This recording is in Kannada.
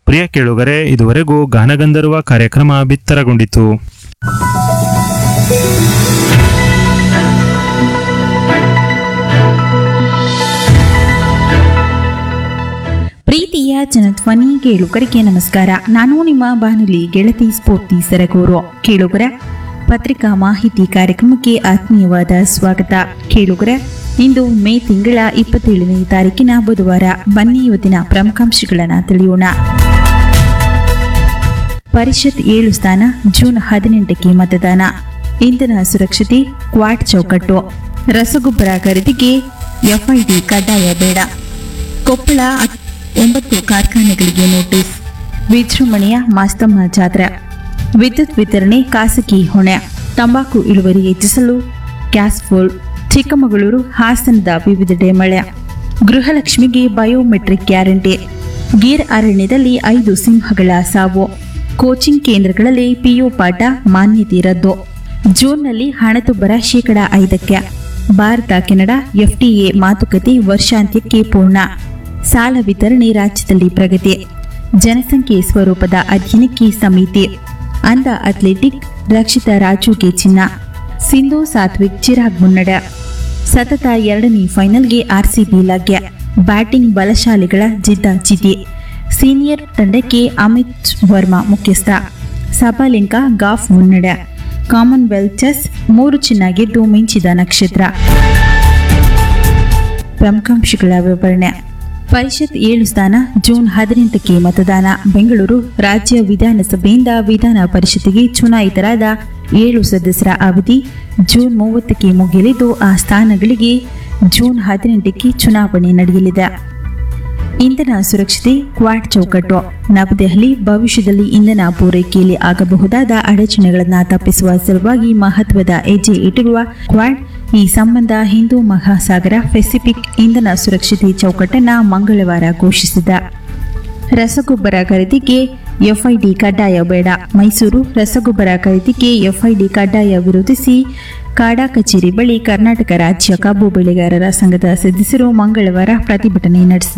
ಪ್ರಿಯ ಕೇಳುಗರೆ ಇದುವರೆಗೂ ಗಾನಗಂಧರ್ವ ಕಾರ್ಯಕ್ರಮ ಬಿತ್ತರಗೊಂಡಿತು ಪ್ರೀತಿಯ ಜನಧ್ವನಿ ಕೇಳುಗರಿಗೆ ನಮಸ್ಕಾರ ನಾನು ನಿಮ್ಮ ಬಾನುಲಿ ಗೆಳತಿ ಸ್ಫೂರ್ತಿ ಸರಗೂರು ಕೇಳುಗರ ಪತ್ರಿಕಾ ಮಾಹಿತಿ ಕಾರ್ಯಕ್ರಮಕ್ಕೆ ಆತ್ಮೀಯವಾದ ಸ್ವಾಗತ ಕೇಳುಗರ ಇಂದು ಮೇ ತಿಂಗಳ ಇಪ್ಪತ್ತೇಳನೇ ತಾರೀಕಿನ ಬುಧವಾರ ಬನ್ನಿ ಇವತ್ತಿನ ಪ್ರಮುಖಾಂಶಗಳನ್ನು ತಿಳಿಯೋಣ ಪರಿಷತ್ ಏಳು ಸ್ಥಾನ ಜೂನ್ ಹದಿನೆಂಟಕ್ಕೆ ಮತದಾನ ಇಂಧನ ಸುರಕ್ಷತೆ ಕ್ವಾಡ್ ಚೌಕಟ್ಟು ರಸಗೊಬ್ಬರ ಖರೀದಿಗೆ ಎಫ್ಐಡಿ ಕಡ್ಡಾಯ ಬೇಡ ಕೊಪ್ಪಳ ಹತ್- ಒಂಬತ್ತು ಕಾರ್ಖಾನೆಗಳಿಗೆ ನೋಟಿಸ್ ವಿಜೃಂಭಣೆಯ ಮಾಸ್ತಮ್ಮ ಜಾತ್ರೆ ವಿದ್ಯುತ್ ವಿತರಣೆ ಖಾಸಗಿ ಹೊಣೆ ತಂಬಾಕು ಇಳುವರಿ ಹೆಚ್ಚಿಸಲು ಕ್ಯಾಸ್ಫೋಲ್ ಚಿಕ್ಕಮಗಳೂರು ಹಾಸನದ ವಿವಿಧೆಡೆ ಮಳೆ ಗೃಹಲಕ್ಷ್ಮಿಗೆ ಬಯೋಮೆಟ್ರಿಕ್ ಗ್ಯಾರಂಟಿ ಗೀರ್ ಅರಣ್ಯದಲ್ಲಿ ಐದು ಸಿಂಹಗಳ ಸಾವು ಕೋಚಿಂಗ್ ಕೇಂದ್ರಗಳಲ್ಲಿ ಪಿಯು ಪಾಠ ಮಾನ್ಯತೆ ರದ್ದು ಜೂನ್ನಲ್ಲಿ ಹಣದುಬ್ಬರ ಶೇಕಡ ಐದಕ್ಕೆ ಭಾರತ ಕೆನಡಾ ಎಫ್ಟಿಎ ಮಾತುಕತೆ ವರ್ಷಾಂತ್ಯಕ್ಕೆ ಪೂರ್ಣ ಸಾಲ ವಿತರಣೆ ರಾಜ್ಯದಲ್ಲಿ ಪ್ರಗತಿ ಜನಸಂಖ್ಯೆ ಸ್ವರೂಪದ ಅಧ್ಯಯನಕ್ಕೆ ಸಮಿತಿ ಅಂಧ ಅಥ್ಲೆಟಿಕ್ ರಕ್ಷಿತಾ ರಾಜುಗೆ ಚಿನ್ನ ಸಿಂಧು ಸಾತ್ವಿಕ್ ಚಿರಾಗ್ ಮುನ್ನಡೆ ಸತತ ಎರಡನೇ ಫೈನಲ್ಗೆ ಆರ್ಸಿಬಿ ಲಗ್ಯ ಬ್ಯಾಟಿಂಗ್ ಬಲಶಾಲಿಗಳ ಜಿದ್ದಾಜಿದ್ದಿ ಸೀನಿಯರ್ ತಂಡಕ್ಕೆ ಅಮಿತ್ ವರ್ಮಾ ಮುಖ್ಯಸ್ಥ ಸಬಾಲಿಂಕಾ ಗಾಫ್ ಮುನ್ನಡೆ ಕಾಮನ್ವೆಲ್ತ್ ಚೆಸ್ ಮೂರು ಚಿನ್ನ ಗೆದ್ದು ಮಿಂಚಿದ ನಕ್ಷತ್ರ ಪ್ರಮುಖಾಂಶಗಳ ವಿವರಣೆ ಪರಿಷತ್ ಏಳು ಸ್ಥಾನ ಜೂನ್ ಹದಿನೆಂಟಕ್ಕೆ ಮತದಾನ ಬೆಂಗಳೂರು ರಾಜ್ಯ ವಿಧಾನಸಭೆಯಿಂದ ವಿಧಾನ ಪರಿಷತ್ತಿಗೆ ಚುನಾಯಿತರಾದ ಏಳು ಸದಸ್ಯರ ಅವಧಿ ಜೂನ್ ಮೂವತ್ತಕ್ಕೆ ಮುಗಿಯಲಿದ್ದು ಆ ಸ್ಥಾನಗಳಿಗೆ ಜೂನ್ ಹದಿನೆಂಟಕ್ಕೆ ಚುನಾವಣೆ ನಡೆಯಲಿದೆ ಇಂಧನ ಸುರಕ್ಷತೆ ಕ್ವಾಡ್ ಚೌಕಟ್ಟು ನವದೆಹಲಿ ಭವಿಷ್ಯದಲ್ಲಿ ಇಂಧನ ಪೂರೈಕೆಯಲ್ಲಿ ಆಗಬಹುದಾದ ಅಡಚಣೆಗಳನ್ನು ತಪ್ಪಿಸುವ ಸಲುವಾಗಿ ಮಹತ್ವದ ಹೆಜ್ಜೆ ಇಟ್ಟಿರುವ ಕ್ವಾಡ್ ಈ ಸಂಬಂಧ ಹಿಂದೂ ಮಹಾಸಾಗರ ಪೆಸಿಫಿಕ್ ಇಂಧನ ಸುರಕ್ಷತೆ ಚೌಕಟ್ಟನ್ನು ಮಂಗಳವಾರ ಘೋಷಿಸಿದೆ ರಸಗೊಬ್ಬರ ಖರೀದಿಗೆ ಎಫ್ಐಡಿ ಕಡ್ಡಾಯ ಬೇಡ ಮೈಸೂರು ರಸಗೊಬ್ಬರ ಖರೀದಿಗೆ ಎಫ್ಐಡಿ ಕಡ್ಡಾಯ ವಿರೋಧಿಸಿ ಕಾಡಾ ಕಚೇರಿ ಬಳಿ ಕರ್ನಾಟಕ ರಾಜ್ಯ ಕಬ್ಬು ಬೆಳೆಗಾರರ ಸಂಘದ ಸದಸ್ಯರು ಮಂಗಳವಾರ ಪ್ರತಿಭಟನೆ ನಡೆಸಿದರು